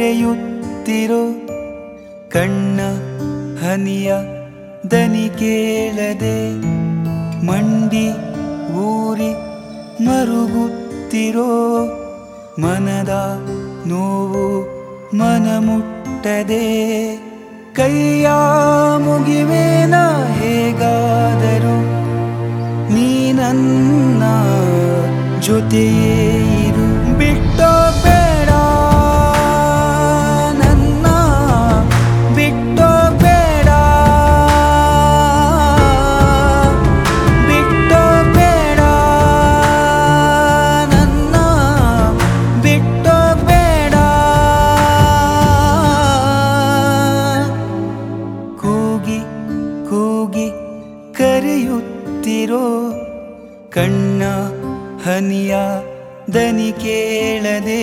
ಕರೆಯುತ್ತಿರೋ ಕಣ್ಣ ಹನಿಯ ದನಿ ಕೇಳದೆ ಮಂಡಿ ಊರಿ ಮರುಗುತ್ತಿರೋ ಮನದ ನೋವು ಮನ ಮುಟ್ಟದೆ ಕೈಯ ಮುಗಿವೇನ ಹೇಗಾದರೂ ನೀ ನನ್ನ ಜೊತೆಯೇ ಇರು ಬಿಟ್ಟೋ ಬೇಡ ನನ್ನ ಬಿಟ್ಟೋ ಬೇಡ ಬಿಟ್ಟೋ ಬೇಡ ನನ್ನ ಬಿಟ್ಟೋ ಬೇಡ ಕೂಗಿ ಕೂಗಿ ಕರೆಯುತ್ತಿರೋ ಕಣ್ಣ ಹನಿಯ ದನಿ ಕೇಳದೆ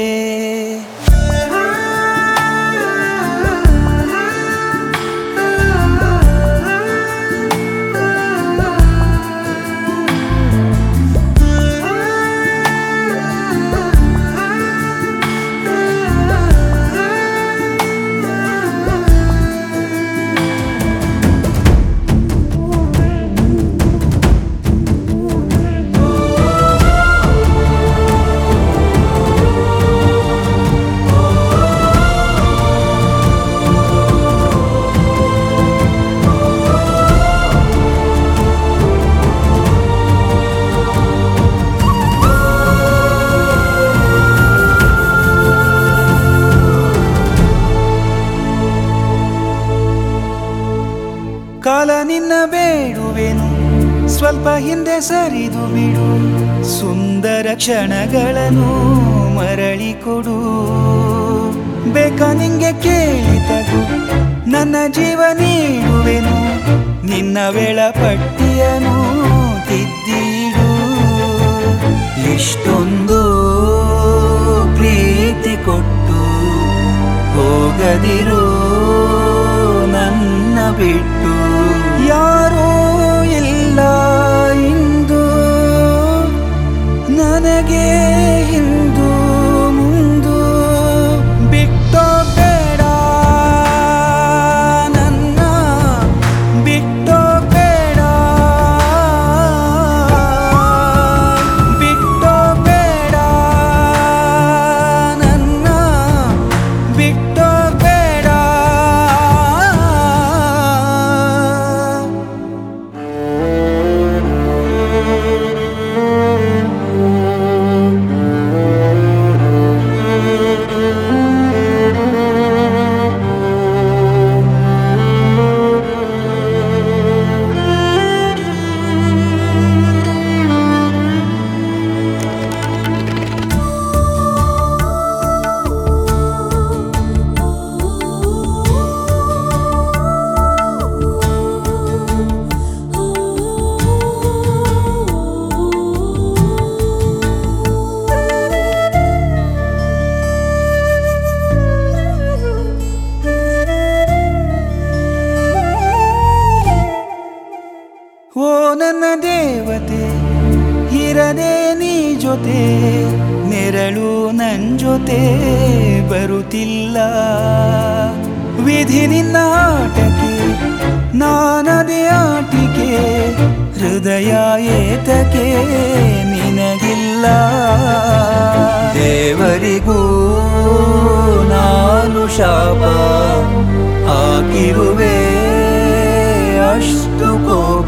ಕಾಲ ನಿನ್ನ ಬೇಡುವೆನು ಸ್ವಲ್ಪ ಹಿಂದೆ ಸರಿದು ಬಿಡು ಸುಂದರ ಕ್ಷಣಗಳನ್ನು ಮರಳಿ ಕೊಡು ಬೇಕ ನಿಂಗೆ ಕೇಳಿತಗು ನನ್ನ ಜೀವ ನೀಡುವೆನು ನಿನ್ನ ವೇಳಪಟ್ಟಿಯನು ತಿದ್ದಿಡು ಇಷ್ಟೊಂದು ಪ್ರೀತಿ ಕೊಟ್ಟು ಹೋಗದಿರು ನನ್ನ ಬಿಟ್ಟು ಯಾರೂ ಇಲ್ಲ ಇಂದು ನನಗೆ ಹಿಂದು ಮುಂದು ಬಿಟ್ಟೋ ಬೇಡ ನನ್ನ ಬಿಟ್ಟೋ ಬೇಡ ಬಿಟ್ಟೋ ಬೇಡ ನನ್ನ ಬಿಟ್ಟೋ ಬೇಡ ಓ ನನ್ನ ದೇವತೆ ಇರದೆ ನೀ ಜೊತೆ ನೆರಳು ನನ್ ಜೊತೆ ಬರುತ್ತಿಲ್ಲ ವಿಧಿ ನಿನ್ನ ಆಟಕ್ಕೆ ನಾನದೇ ಆಟಿಕೆ ಹೃದಯ ಏತಕ್ಕೆ ನಿನಗಿಲ್ಲ ದೇವರಿಗೂ ನಾನು ಶಾಪ ಹಾಕಿರುವೆ ಅಷ್ಟು ಕೋಪ